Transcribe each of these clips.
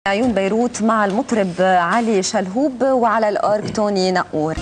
عيون بيروت مع المطرب علي شلهوب وعلى الأورج توني نقور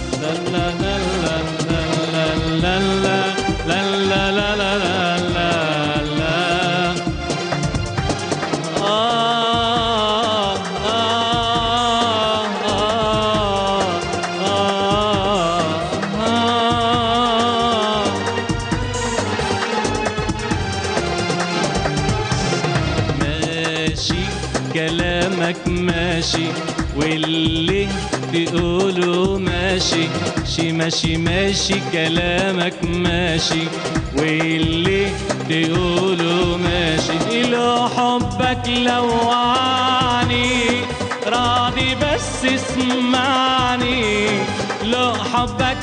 ماشي كلامك ماشي واللي تقوله ماشي شي ماشي ماشي كلامك ماشي واللي تقوله ماشي لو حبك لوعني راضي بس اسمعني لو حبك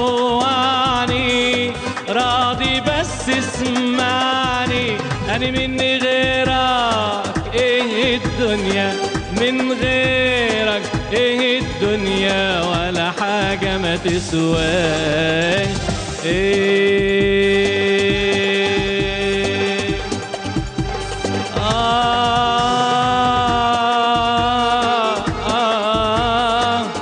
لوعني راضي بس اسمعني أنا مني غيرك إيه الدنيا من غيرك إيه الدنيا ولا حاجة ما تسواش إيه آه آه آه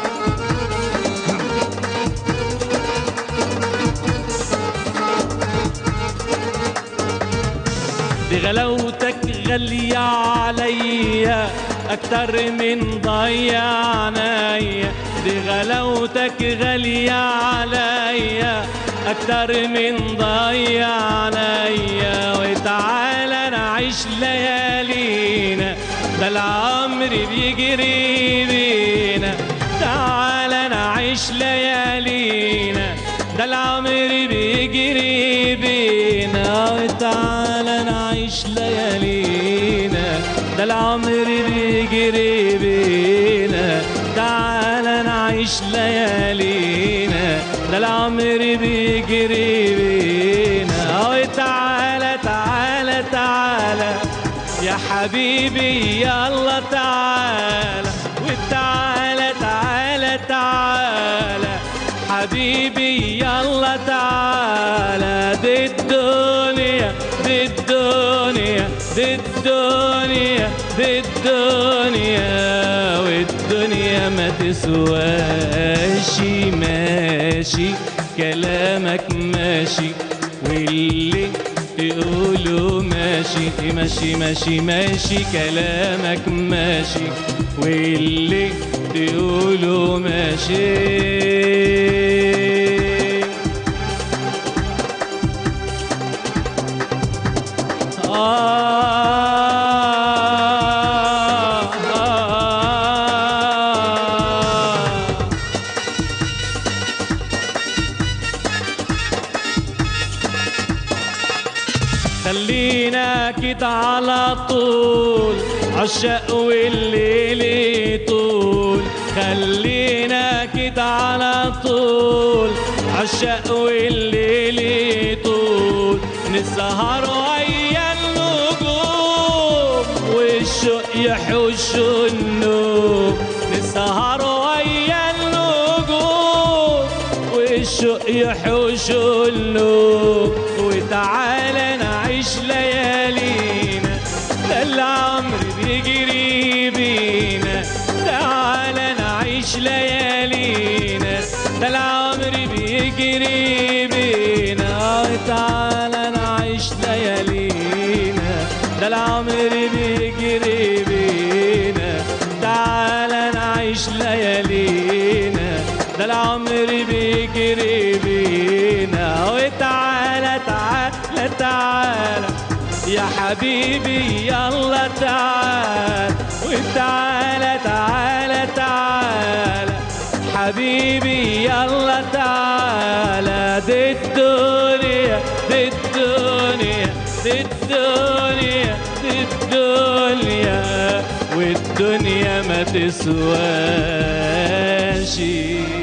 دي غلاوتك غالية عليا أكتر من ضيع عينيا دي غلاوتك غالية عليا أكتر من ضيع عينيا وتعالى نعيش ليالينا ده العمر بيجري بينا تعالى نعيش ليالينا ده العمر بيجري بينا وتعالى نعيش ليالينا ده العمر بيجري بينا تعالى نعيش ليالينا ده العمر بيجري بينا وتعالى تعالى تعالى يا حبيبي يلا تعالى وتعالى تعالى تعالى حبيبي يلا تعالى دي الدنيا دي الدنيا دي الدنيا دي الدنيا والدنيا ما تسواش ماشي كلامك ماشي واللي تقوله ماشي ماشي ماشي ماشي كلامك ماشي واللي تقوله ماشي آه آه آه خلينا كده على طول عشاق والليل طول خلينا كده على طول عشاق والليل طول نسهر ويا النجوم والشوق يحوش النوم نسهر ويا النجوم والشوق يحوش النوم وتعالى نعيش ليالينا ده العمر بيجري بينا تعالى نعيش ليالينا ده العمر بيجري بينا تعالى نعيش ليالينا ده العمر بيجري بينا تعالى نعيش ليالينا ده العمر بيجري بينا وتعالى تعالى تعالى يا حبيبي يلا تعالى وتعالى تعالى تعالى حبيبي يلا تعالى دي الدنيا دي الدنيا دي الدنيا دي الدنيا والدنيا ما تسواش